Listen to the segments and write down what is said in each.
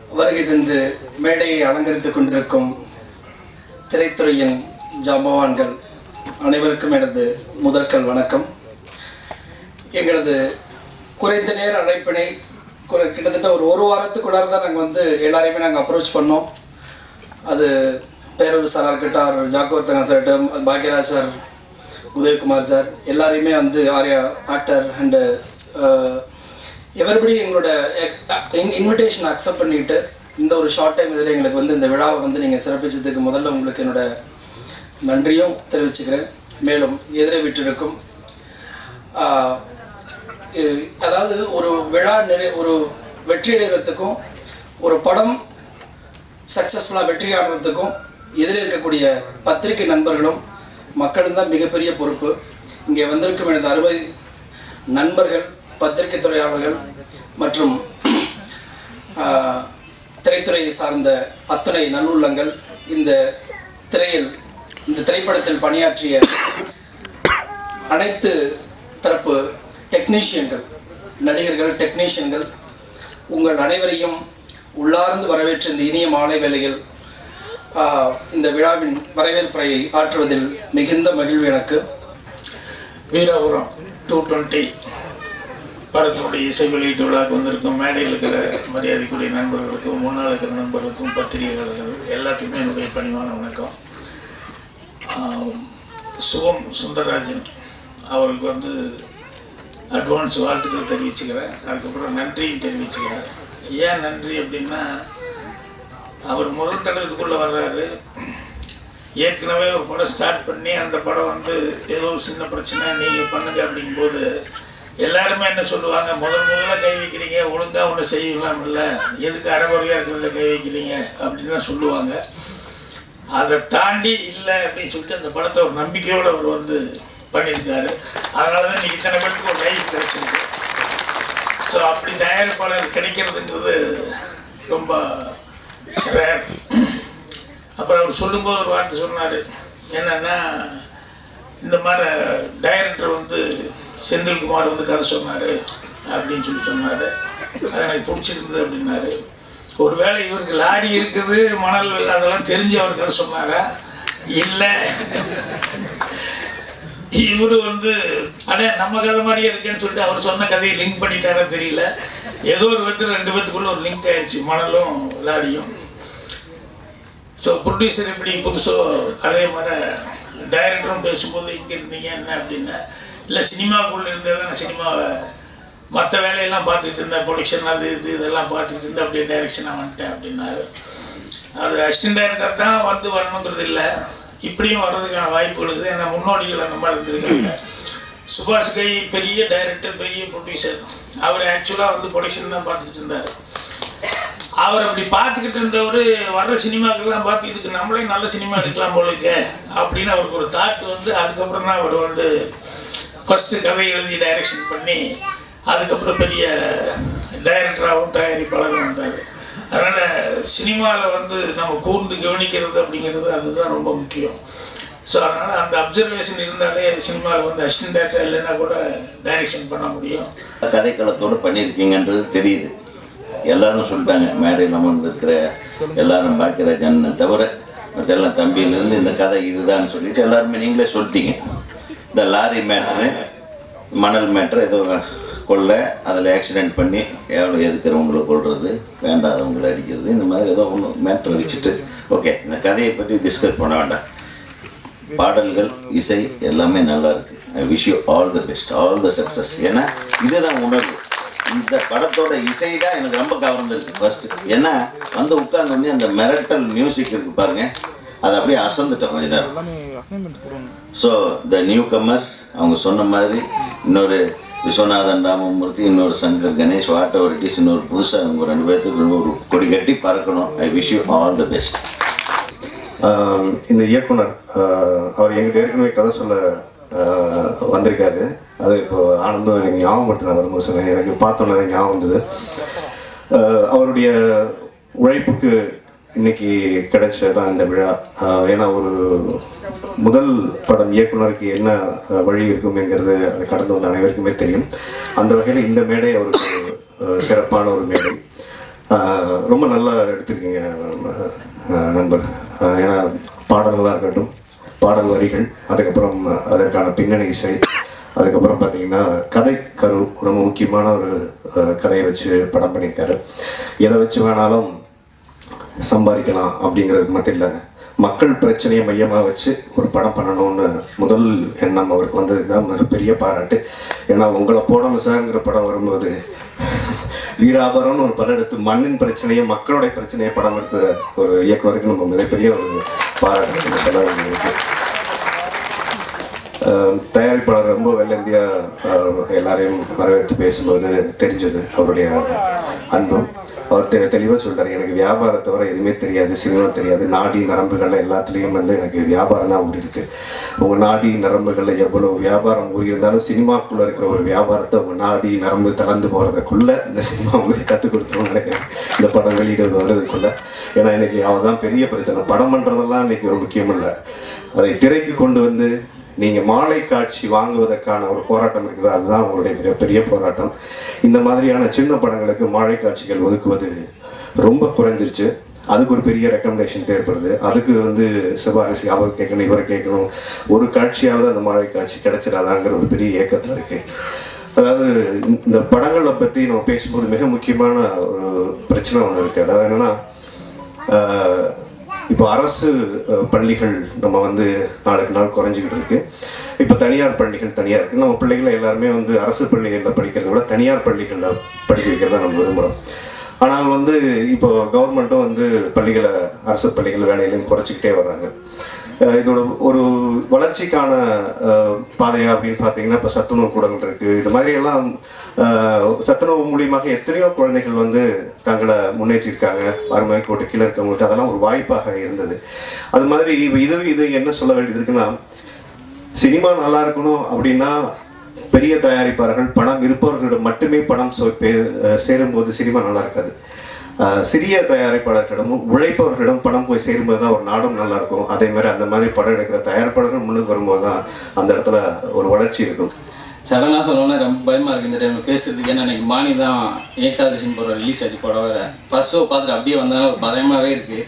வருகை தந்து மேடையை அலங்கரித்துக் கொண்டிருக்கும் திரைத்துறையின் ஜாம்பவான்கள் அனைவருக்கும் எனது முதற்கல் வணக்கம் எங்களது குறைந்த நேர அழைப்பினை குறை- கிட்டத்தட்ட ஒரு ஒரு வாரத்துக்குள்ளார தான் நாங்கள் வந்து எல்லாரையுமே நாங்கள் அப்ரோச் பண்ணோம் அது பேரூர் சாராக இருக்கட்டும் அவர் ஜாக்கோர்த்தங்க சார் இருக்கட்டும் பாக்யராஜ் சார் உதயகுமார் சார் எல்லாரையுமே வந்து ஆர்யா ஆக்டர் அண்டு எவரிபடி எங்களோட இன்விடேஷன் அக்செப்ட் பண்ணிட்டு இந்த ஒரு ஷார்ட் டைம் இதில் எங்களுக்கு வந்து இந்த விழாவை வந்து நீங்கள் சிறப்பிச்சதுக்கு முதல்ல உங்களுக்கு என்னோட நன்றியும் தெரிவிச்சுக்கிறேன் மேலும் எதிரே விட்டிருக்கும் ஆஹ், இ- அதாவது ஒரு விழா நிறை ஒரு வெற்றி அடைகிறதுக்கும் ஒரு படம் சக்ஸஸ்ஃபுல்லாக வெற்றி ஆடுறதுக்கும் எதிரில் இருக்கக்கூடிய பத்திரிகை நண்பர்களும் மக்களும் தான் மிகப்பெரிய பொறுப்பு இங்கே வந்திருக்கும் எனது அறுவை நண்பர்கள் பத்திரிகை துறையாளர்கள் மற்றும் ஆஹ், திரைத்துறையை சார்ந்த அத்தனை நல்லுள்ளங்கள் இந்த திரையில் இந்த திரைப்படத்தில் பணியாற்றிய அனைத்து தரப்பு டெக்னீஷியன்கள் நடிகர்கள் டெக்னீஷியன்கள் உங்கள் அனைவரையும் உள்ளார்ந்து வரவேற்ற இந்த இனிய மாலை வேளையில் ஆஹ், இந்த விழாவின் வரவேற்புரை ஆற்றுவதில் மிகுந்த மகிழ்வு எனக்கு வீராபுரம் டூ டுவெண்ட்டி படத்தினுடைய இசை வெளியீட்டு விழாவுக்கு வந்திருக்கும் மேடையில் இருக்கிற மரியாதைக்குரிய நண்பர்களுக்கும் முன்னால் இருக்கிற நண்பர்களுக்கும் பத்திரிகையாளர்கள் எல்லாத்துக்குமே என்னுடைய பணிவான வணக்கம் ஆம், சுகம் சுந்தரராஜன் அவருக்கு வந்து அட்வான்ஸ் வாழ்த்துக்கள் தெரிவிச்சுக்கிறேன் அதுக்கப்புறம் நன்றியும் தெரிவிச்சுக்கிறேன் ஏன் நன்றி அப்படின்னா அவர் முதல் தடவை இதுக்குள்ளே வர்றாரு ஏற்கனவே ஒரு படம் ஸ்டார்ட் பண்ணி அந்த படம் வந்து ஏதோ ஒரு சின்ன பிரச்சனை நீங்கள் பண்ணுங்க அப்படிங்கும்போது எல்லாருமே என்ன சொல்லுவாங்க முதல் முதல்ல கை வைக்கிறீங்க ஒழுங்காக ஒன்று செய்யலாம் இல்லை எதுக்கு அரைகுறையாக இருக்கிறத கை வைக்கிறீங்க அப்படின்னு தான் சொல்லுவாங்க அதை தாண்டி இல்லை அப்படின்னு சொல்லிட்டு அந்த படத்தை ஒரு நம்பிக்கையோடு அவர் வந்து பண்ணியிருக்காரு அதனால தான் இன்னைக்கு இத்தனை பேருக்கு ஒரு லைஃப் கிடைச்சிருக்கு ஸோ அப்படி தயாரிப்பாளர் கிடைக்கிறதுன்றது ரொம்ப rare. அப்புறம் அவர் சொல்லும்போது ஒரு வார்த்தை சொன்னார் என்னன்னா இந்த மாதிரி டைரக்டர் வந்து செந்தில்குமார் வந்து கதை சொன்னார் அப்படின்னு சொல்லி சொன்னார் அது எனக்கு பிடிச்சிருந்தது அப்படின்னாரு ஒருவேளை இவருக்கு லாரி இருக்குது மணல் அதெல்லாம் தெரிஞ்சு அவர் கதை சொன்னாரா இல்லை இவரு வந்து அடே நம்ம கதை மாதிரியே இருக்கேன்னு சொல்லிட்டு அவர் சொன்ன கதையை லிங்க் பண்ணிட்டாரா தெரியல ஏதோ ஒரு விதத்தில் ரெண்டு பேத்துக்குள்ள ஒரு லிங்க் ஆயிடுச்சு மணலும் லாரியும் ஸோ ப்ரொடியூசர் எப்படி புதுசோ அதே மாதிரி டைரக்டரும் பேசும்போது இங்கே இருந்தீங்க என்ன அப்படின்னா இல்லை சினிமாக்குள்ளே இருந்தது நான் சினிமாவை மற்ற வேலையெல்லாம் பார்த்துட்டு இருந்தேன் ப்ரொடக்ஷன் அது இது இதெல்லாம் பார்த்துட்டு இருந்தேன் அப்படியே டைரக்ஷனாக வந்துட்டேன் அப்படின்னாரு அது அசிஸ்டன்ட் டைரக்டர் தான் வந்து வரணுங்கிறது இல்லை இப்படியும் வர்றதுக்கான வாய்ப்பு இருக்குது ஏன்னா முன்னோடிகள் அந்த மாதிரி இருந்திருக்காங்க சுபாஷ் கை பெரிய டைரக்டர் பெரிய ப்ரொடியூசர் அவர் ஆக்சுவலாக வந்து ப்ரொடக்ஷன் தான் பார்த்துட்டு இருந்தார் அவர் அப்படி பார்த்துக்கிட்டு இருந்தவர் வர்ற சினிமாக்கெல்லாம் பார்த்து இதுக்கு நம்மளே நல்ல சினிமா எடுக்கலாம் போல இருக்கே அப்படின்னு அவருக்கு ஒரு தாட் வந்து அதுக்கப்புறம் தான் அவர் வந்து ஃபஸ்ட்டு கதை எழுதி டைரக்ஷன் பண்ணி அதுக்கப்புறம் பெரிய டைரக்டராகவும் தயாரிப்பாளரும் வந்தார் அதனால் சினிமாவில் வந்து நம்ம கூர்ந்து கவனிக்கிறது அப்படிங்கிறது அதுதான் ரொம்ப முக்கியம் ஸோ அதனால் அந்த அப்சர்வேஷன் இருந்தாலே சினிமாவில் வந்து அசிஸ்டன்ட் டேரக்டர் இல்லைன்னா கூட டைரக்ஷன் பண்ண முடியும் கதைக்களத்தோடு பண்ணியிருக்கீங்கன்றது தெரியுது எல்லாரும் சொல்லிட்டாங்க மேடையில் அமர்ந்து இருக்கிற எல்லாரும் பாக்கியராஜன் தவிர மற்ற எல்லாம் தம்பியிலேருந்து இந்த கதை இதுதான்னு சொல்லிட்டு எல்லாருமே நீங்களே சொல்லிட்டீங்க இந்த லாரி மேட்ரு மணல் மேட்ரு ஏதோ கொள்ள அதில் ஆக்சிடெண்ட் பண்ணி எவ்வளோ எதுக்கிறவங்களை கொள்வது வேண்டாதவங்களை அடிக்கிறது இந்த மாதிரி ஏதோ ஒன்று மேட்ரு வச்சுட்டு ஓகே இந்த கதையை பற்றி டிஸ்கஸ் பண்ண வேண்டாம் பாடல்கள் இசை எல்லாமே நல்லா இருக்கு I wish you all the best all the success ஏன்னா இதுதான் உணர்வு இந்த படத்தோட இசை தான் எனக்கு ரொம்ப கவர்ந்துருக்கு ஃபர்ஸ்ட் ஏன்னா வந்து உட்கார்ந்தோடனே அந்த மிரட்டல் மியூசிக் இருக்கு பாருங்க அது அப்படியே அசந்துட்டோம் கொஞ்ச நேரம் ஸோ த நியூ கமர்ஸ் அவங்க சொன்ன மாதிரி இன்னொரு விஸ்வநாதன் ராமமூர்த்தி இன்னொரு Shankar Ganesh whatever it is இன்னொரு புதுசாக அவங்க ரெண்டு பேர்த்துக்கு ஒரு கொடி கட்டி பறக்கணும் I wish you all the best ah இந்த இயக்குனர் ஆஹ் அவர் எங்கிட்ட ஏற்கனவே கதை சொல்ல ஆஹ் வந்திருக்காரு அது இப்போ ஆனந்தும் எனக்கு ஞாபகப்படுத்தினார் வரும்போது சொன்னேன் எனக்கு பார்த்தோன்னே எனக்கு ஞாபகம் வந்தது ஆஹ் அவருடைய உழைப்புக்கு இன்னைக்கு கிடைச்சதான் இந்த விழா ஆஹ் ஏன்னா ஒரு முதல் படம் இயக்குனருக்கு என்ன ஆஹ் வழி இருக்குமேங்கிறது அதை கடந்து வந்த அனைவருக்குமே தெரியும் அந்த வகையில் இந்த மேடை அவருக்கு ஆஹ் சிறப்பான ஒரு மேடை ஆஹ் ரொம்ப நல்லா எடுத்திருக்கீங்க ஆஹ் நண்பர் ஆஹ் ஏன்னா பாடல்களாக இருக்கட்டும் பாடல் வரிகள் அதுக்கப்புறம் அதற்கான பின்னணி இசை அதுக்கப்புறம் பார்த்தீங்கன்னா கதை கரு ரொம்ப முக்கியமான ஒரு ஆஹ் கதையை வச்சு படம் பண்ணியிருக்காரு எதை வச்சு வேணாலும் சம்பாதிக்கலாம் அப்படிங்கிறது மட்டும் இல்லை மக்கள் பிரச்சனையை மையமாக வச்சு ஒரு படம் பண்ணணும்னு முதல் எண்ணம் அவருக்கு வந்தது தான் மிகப்பெரிய பாராட்டு ஏன்னா உங்களை போடணும் சார்ங்கிற படம் வரும்போது வீராபரம்னு ஒரு படம் எடுத்து மண்ணின் பிரச்சனையை மக்களுடைய பிரச்சனையை படம் எடுத்த ஒரு இயக்குனருக்கு நம்ம மிகப்பெரிய ஒரு பாராட்டு நம்ம சொல்ல வேண்டியிருக்கு அஹ் தயாரிப்பாளர் ரொம்ப வெள்ளந்தியா அஹ், எல்லாரையும் வரவேற்று பேசும்போது தெரிஞ்சது அவருடைய அன்பும் அவர் தெ தெளிவாக சொல்றாரு எனக்கு வியாபாரத்தை தவிர எதுவுமே தெரியாது சினிமா தெரியாது நாடி நரம்புகள் எல்லாத்துலேயும் வந்து எனக்கு வியாபாரம் தான் ஊறி இருக்கு உங்கள் நாடி நரம்புகளில் எவ்வளோ வியாபாரம் ஊறி இருந்தாலும் சினிமாக்குள்ளே இருக்கிற ஒரு வியாபாரத்தை உங்கள் நாடி நரம்பு தளர்ந்து போகிறதுக்குள்ள இந்த சினிமா உங்களுக்கு கற்றுக் கொடுத்துருவோம்னு நினைக்கிறேன் இந்த படம் வெளியிட வர்றதுக்குள்ள ஏன்னா இன்னைக்கு அவள் தான் பெரிய பிரச்சனை படம் பண்ணுறதெல்லாம் இன்னைக்கு ஒரு முக்கியம் இல்லை அதை திரைக்கு கொண்டு வந்து நீங்கள் மாலை காட்சி வாங்குவதற்கான ஒரு போராட்டம் இருக்குது அதுதான் உங்களுடைய மிகப்பெரிய போராட்டம் இந்த மாதிரியான சின்ன படங்களுக்கு மாலை காட்சிகள் ஒதுக்குவது ரொம்ப குறைஞ்சிருச்சு அதுக்கு ஒரு பெரிய ரெக்கமெண்டேஷன் தேவைப்படுது அதுக்கு வந்து சிபாரிசு அவர் கேட்கணும் இவர் கேட்கணும் ஒரு காட்சியாவது அந்த மாலை காட்சி கிடைச்சிடாதாங்கிற ஒரு பெரிய ஏக்கத்தில் இருக்குது அதாவது இந்த- இந்த படங்களை பற்றி நம்ம பேசும்போது மிக முக்கியமான ஒரு பிரச்சனை ஒன்று இருக்குது அதாவது என்னென்னா ஆஹ் இப்போ அரசு அஹ், பள்ளிகள் நம்ம வந்து நாளுக்கு நாள் குறைஞ்சிக்கிட்டு இருக்கு இப்போ தனியார் பள்ளிகள் தனியாக இருக்குது நம்ம பிள்ளைகளை எல்லாருமே வந்து அரசு பள்ளிகளில் படிக்கிறத விட தனியார் பள்ளிகளில் படிக்க வைக்கிறத நம்ம விரும்புகிறோம் ஆனால் வந்து இப்போ கவர்மெண்ட்டும் வந்து பள்ளிகளை அரசு பள்ளிகள் வேலையிலையும் குறைச்சிக்கிட்டே வர்றாங்க அஹ் இதோட ஒரு வளர்ச்சிக்கான அஹ், பாதையா அப்படின்னு பார்த்தீங்கன்னா இப்போ சத்துணவு கூடங்கள் இருக்குது இது மாதிரி எல்லாம் அஹ், சத்துணவு மூலியமாக எத்தனையோ குழந்தைகள் வந்து தங்களை முன்னேற்றிருக்காங்க வறுமை கோட்டு கீழே இருக்கவங்களுக்கு அதெல்லாம் ஒரு வாய்ப்பாக இருந்தது அது மாதிரி இப்ப இது இது என்ன சொல்ல வேண்டியது இருக்குன்னா சினிமா நல்லா இருக்கணும் அப்படின்னா பெரிய தயாரிப்பாளர்கள் பணம் இருப்பவர்களிடம் மட்டுமே பணம் சொ- பே- அஹ் சேரும்போது சினிமா நல்லா இருக்காது அஹ் சிறிய தயாரிப்பாளர்களிடமும் உழைப்பவர்களிடம் பணம் போய் சேரும்போது தான் ஒரு நாடும் நல்லா இருக்கும் அதே மாதிரி அந்த மாதிரி படம் எடுக்கிற தயாரிப்பாளர்கள் முன்னுக்கு வரும்போது தான் அந்த இடத்துல ஒரு வளர்ச்சி இருக்கும் சடனாக சொல்லணும்னா ரொம்ப பயமாக இருக்குது இந்த டைமில் பேசுறதுக்கு ஏன்னா இன்னைக்கு மார்னிங் தான் ஏகாதசி போகிற ரிலீஸ் ஆச்சு படம் வேறு ஃபர்ஸ்ட் ஷோ பார்த்துட்டு அப்படியே வந்தாலும் ஒரு பயமாகவே இருக்குது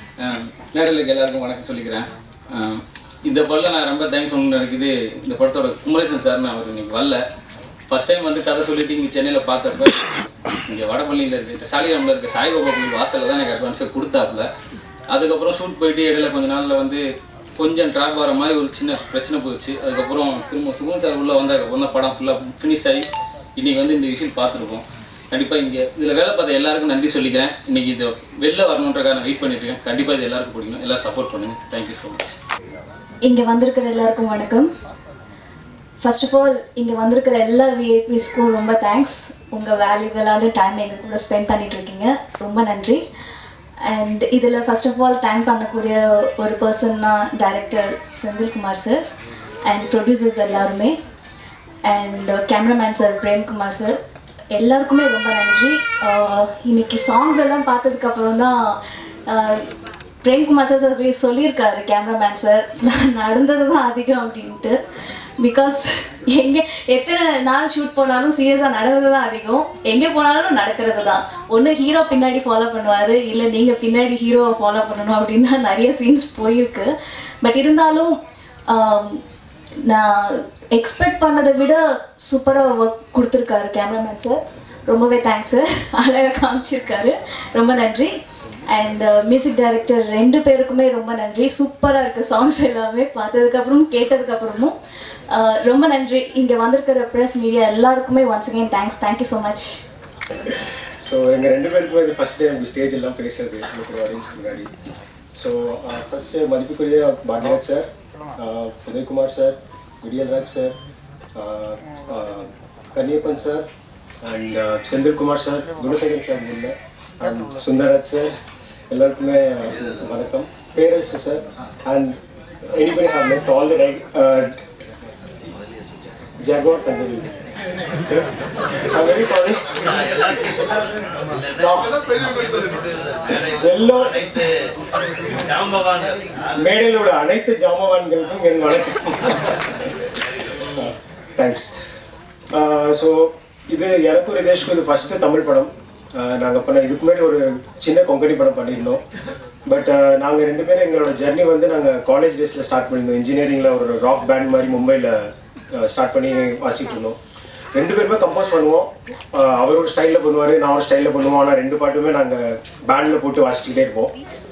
நேரில் எல்லாருக்கும் வணக்கம் சொல்லிக்கிறேன் அஹ் இந்த படத்தில் நான் ரொம்ப தேங்க்ஸ் சொல்லணும்னு நினைக்குது இந்த படத்தோட குமரேசன் சார்னு அவர் இன்னைக்கு வரல ஃபர்ஸ்ட் டைம் வந்து கதை சொல்லிட்டு இங்கே சென்னையில் பார்த்தப்ப இங்கே வடபள்ளியில் இருக்குது சாலிகிராமில் இருக்க சாய்பாபா கோவில் வாசலில் தான் எனக்கு அட்வான்ஸை கொடுத்தாப்புல அதுக்கப்புறம் ஷூட் போயிட்டு இடையில கொஞ்ச நாளில் வந்து கொஞ்சம் ட்ராப் ஆகிற மாதிரி ஒரு சின்ன பிரச்சனை போயிடுச்சு அதுக்கப்புறம் திரும்ப சுகன் சார் உள்ளே வந்ததுக்கப்புறம் தான் படம் ஃபுல்லாக ஃபினிஷ் ஆகி இன்றைக்கி வந்து இந்த விஷயம் பார்த்துருக்கோம் கண்டிப்பாக இங்கே இதில் வேலை பார்த்த எல்லாருக்கும் நன்றி சொல்லிக்கிறேன் இன்றைக்கி இது வெளில வரணுன்றக்காக நான் வெயிட் பண்ணிட்டு இருக்கேன் கண்டிப்பாக இது எல்லாருக்கும் பிடிக்கும் எல்லோரும் சப்போர்ட் பண்ணுங்கள் தேங்க்யூ ஸோ மச் இங்கே வந்திருக்கிற எல்லாருக்கும் வணக்கம் ஃபர்ஸ்ட் ஆஃப் ஆல் இங்கே வந்திருக்கிற எல்லா விஐபிஸ்க்கும் ரொம்ப தேங்க்ஸ் உங்கள் வேல்யூபிளான டைம் எங்கள் கூட ஸ்பெண்ட் பண்ணிட்டு இருக்கீங்க ரொம்ப நன்றி அண்ட் இதில் ஃபர்ஸ்ட் ஆஃப் ஆல் தேங்க் பண்ணக்கூடிய ஒரு பர்சன்னா director Senthilkumar sir and producers எல்லாருமே and cameraman sir Premkumar sir எல்லாருக்குமே ரொம்ப நன்றி ஆஹ் இன்னைக்கு சாங்ஸ் எல்லாம் பார்த்ததுக்கப்புறம் தான் ஆஹ் பிரேம்குமார் சார் சார் போய் சொல்லியிருக்காரு கேமராமேன் சார் நான் நடந்தது தான் அதிகம் அப்படின்ட்டு பிகாஸ் எங்கே எத்தனை நாள் ஷூட் போனாலும் சீரியஸாக நடந்தது தான் அதிகம் எங்கே போனாலும் நடக்கிறது தான் ஒன்று ஹீரோ பின்னாடி ஃபாலோ பண்ணுவார் இல்லை நீங்கள் பின்னாடி ஹீரோவை ஃபாலோ பண்ணணும் அப்படின்னு தான் நிறைய சீன்ஸ் போயிருக்கு பட் இருந்தாலும் ஆம், நான் எக்ஸ்பெக்ட் பண்ணதை விட சூப்பராக ஒர்க் கொடுத்துருக்காரு கேமராமேன் சார் ரொம்பவே தேங்க்ஸ் சார் அழகாக காமிச்சிருக்காரு ரொம்ப நன்றி அண்ட் மியூசிக் டைரக்டர் ரெண்டு பேருக்குமே ரொம்ப நன்றி சூப்பராக இருக்குது சாங்ஸ் எல்லாமே பார்த்ததுக்கப்புறமும் கேட்டதுக்கப்புறமும் அஹ், ரொம்ப நன்றி இங்கே வந்திருக்கிற ப்ரெஸ் மீடியா எல்லாருக்குமே once again thanks thank you so much so எங்கள் ரெண்டு பேருக்குமே இது ஃபஸ்ட் டைம் ஸ்டேஜ் எல்லாம் பேசுறது இருக்கிற ஆடியன்ஸ்க்கு முன்னாடி ஸோ ஃபஸ்ட்டு மதிப்புக்குரிய Bhagyaraj sir Udayakumar sir Vidiyalraj sir Kanniyappan sir and Senthilkumar sir Gunasekar sir இல்லை அண்ட் சுந்தரராஜ் சார் எல்லாருக்குமே வணக்கம் parents sir and anybody have left all the ஜாகோர் தங்கவி I'm very sorry. எல்லோ மேடையில் உள்ள அனைத்து ஜாமவான்களுக்கும் என் வணக்கம் தேங்க்ஸ் ஸோ இது எனக்கு ரிதேஷ்க்கு இது ஃபஸ்ட்டு தமிழ் படம் நாங்கள் பண்ண இதுக்கு முன்னாடி ஒரு சின்ன கொங்கணி படம் பண்ணியிருந்தோம் பட் நாங்கள் ரெண்டு பேரும் எங்களோட ஜர்னி வந்து நாங்கள் காலேஜ் டேஸில் ஸ்டார்ட் பண்ணியிருந்தோம் இன்ஜினியரிங்கில் ஒரு ராக் பேண்ட் மாதிரி மும்பையில் ஸ்டார்ட் பண்ணி வாசிக்கிட்டு இருந்தோம் ரெண்டு பேருமே கம்போஸ் பண்ணுவோம் அஹ் அவர் ஒரு ஸ்டைலில் பண்ணுவார் நான் ஒரு ஸ்டைலில் பண்ணுவோம் ஆனால் ரெண்டு பாட்டுமே நாங்கள் பேண்டில் போட்டு வாசிச்சுக்கிட்டே இருப்போம்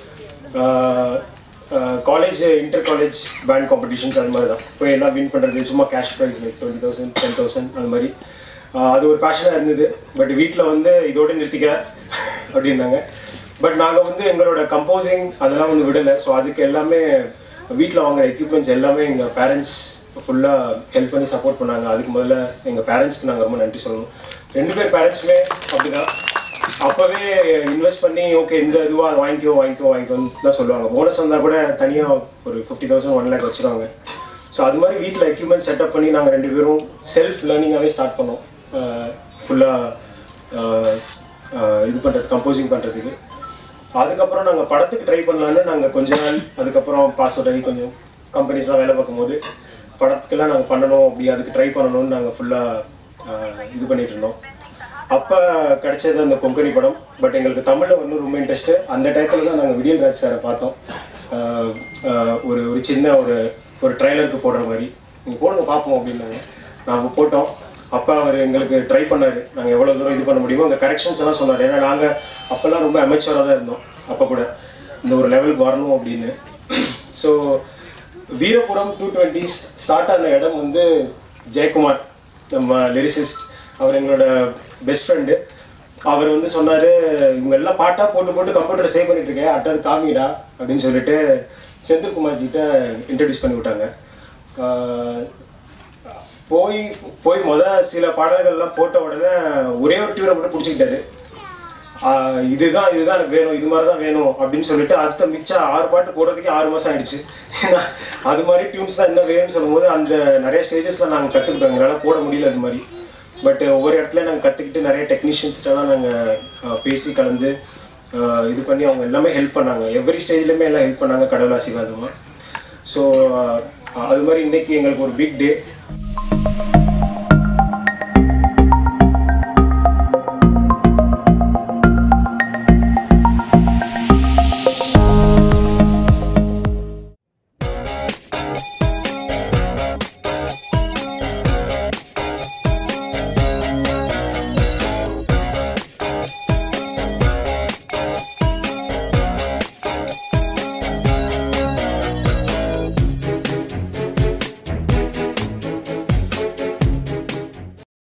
college inter college band competitions அது மாதிரி தான் போய் எல்லாம் வின் பண்ணுறது சும்மா cash prize like twenty thousand ten thousand ah மாதிரி ஆஹ் அது ஒரு பேஷனாக இருந்தது பட் வீட்டில் வந்து இதோட நிறுத்திக்க அப்படின்னாங்க பட் நாங்கள் வந்து எங்களோட கம்போசிங் அதெல்லாம் வந்து விடலை ஸோ அதுக்கு எல்லாமே வீட்டில் வாங்குற எக்யூப்மெண்ட்ஸ் எல்லாமே எங்கள் பேரண்ட்ஸ் ஃபுல்லாக ஹெல்ப் பண்ணி சப்போர்ட் பண்ணாங்க அதுக்கு முதல்ல எங்கள் பேரண்ட்ஸ்க்கு நாங்கள் ரொம்ப நன்றி சொல்லணும் ரெண்டு பேர் பேரண்ட்ஸுமே அப்படிதான் அப்போவே இன்வெஸ்ட் பண்ணி ஓகே இந்த இதுவாக அதை வாங்கிக்கோ வாங்கிக்கோ வாங்கிக்கோன்னு தான் சொல்லுவாங்க போனஸ் வந்தால் கூட தனியாக ஒரு ஃபிஃப்டி தௌசண்ட் ஒன் லேக் வச்சுருவாங்க ஸோ அது மாதிரி வீட்டில் எக்யூப்மெண்ட் செட்டப் பண்ணி நாங்கள் ரெண்டு பேரும் செல்ஃப் லேர்னிங்காகவே ஸ்டார்ட் பண்ணோம் ஃபுல்லாக இது பண்ணுறது கம்போசிங் பண்ணுறதுக்கு அதுக்கப்புறம் நாங்கள் படத்துக்கு ட்ரை பண்ணலான்னு நாங்கள் கொஞ்ச நாள் அதுக்கப்புறம் பாஸ்வேர்ட் ஆகி கொஞ்சம் கம்பெனிஸ்லாம் வேலை பார்க்கும்போது படத்துக்கெல்லாம் நாங்கள் பண்ணணும் அப்படி அதுக்கு ட்ரை பண்ணணும்னு நாங்கள் ஃபுல்லாக இது பண்ணிட்டு இருந்தோம் அப்போ கிடைச்சது அந்த கொங்கணி படம் பட் எங்களுக்கு தமிழில் இன்னும் ரொம்ப இன்ட்ரெஸ்ட்டு அந்த டயத்தில் தான் நாங்கள் விடியல் ராஜ் சாரை பார்த்தோம் ஆஹ் ஆஹ் ஒரு ஒரு சின்ன ஒரு ஒரு ட்ரைலருக்கு போடுற மாதிரி நீங்கள் போடுங்க பார்ப்போம் அப்படின்னாங்க நாங்கள் போட்டோம் அப்போ அவர் எங்களுக்கு ட்ரை பண்ணார் நாங்கள் எவ்வளோ தூரம் இது பண்ண முடியுமோ அந்த கரெக்ஷன்ஸ் எல்லாம் சொன்னார் ஏன்னா நாங்கள் அப்போல்லாம் ரொம்ப அமெச்சுவராக தான் இருந்தோம் அப்போ கூட இந்த ஒரு லெவலுக்கு வரணும் அப்படின்னு so Veerapuram two twenty start ஆன இடம் வந்து ஜெயக்குமார் நம்ம லிரிசிஸ்ட் அவர் எங்களோட பெஸ்ட் ஃப்ரெண்டு அவர் வந்து சொன்னார் இவங்க எல்லாம் பாட்டாக போட்டு போட்டு கம்ப்யூட்டர் சேவ் பண்ணிட்டு இருக்கேன் அட்டது காமிடா அப்படின்னு சொல்லிட்டு செந்தில்குமார் கிட்ட இன்ட்ரடியூஸ் பண்ணி விட்டாங்க ஆஹ் போய் போய் முத சில பாடல்கள்லாம் போட்ட உடனே ஒரே ஒரு டியூனை மட்டும் பிடிச்சிக்கிட்டாரு ஆஹ் இதுதான் இதுதான் எனக்கு வேணும் இது மாதிரி தான் வேணும் அப்படின்னு சொல்லிட்டு அடுத்த மிச்சம் ஆறு பாட்டு போடுறதுக்கே ஆறு மாதம் ஆயிடுச்சு ஏன்னா அது மாதிரி டியூன்ஸ் தான் என்ன வேணும்னு சொல்லும்போது அந்த நிறைய ஸ்டேஜஸில் நாங்கள் கற்றுக்கிட்டோம் எங்களால் போட முடியல அது மாதிரி பட் ஒவ்வொரு இடத்துல நாங்கள் கற்றுக்கிட்டு நிறைய டெக்னீஷியன்ஸ்கிட்டலாம் நாங்கள் பேசி கலந்து ஆஹ் இது பண்ணி அவங்க எல்லாமே ஹெல்ப் பண்ணாங்க எவ்ரி ஸ்டேஜ்லையுமே எல்லாம் ஹெல்ப் பண்ணாங்க கடவுள் ஆசீர்வாதமாக ஸோ அது மாதிரி இன்னைக்கு எங்களுக்கு ஒரு பிக் டே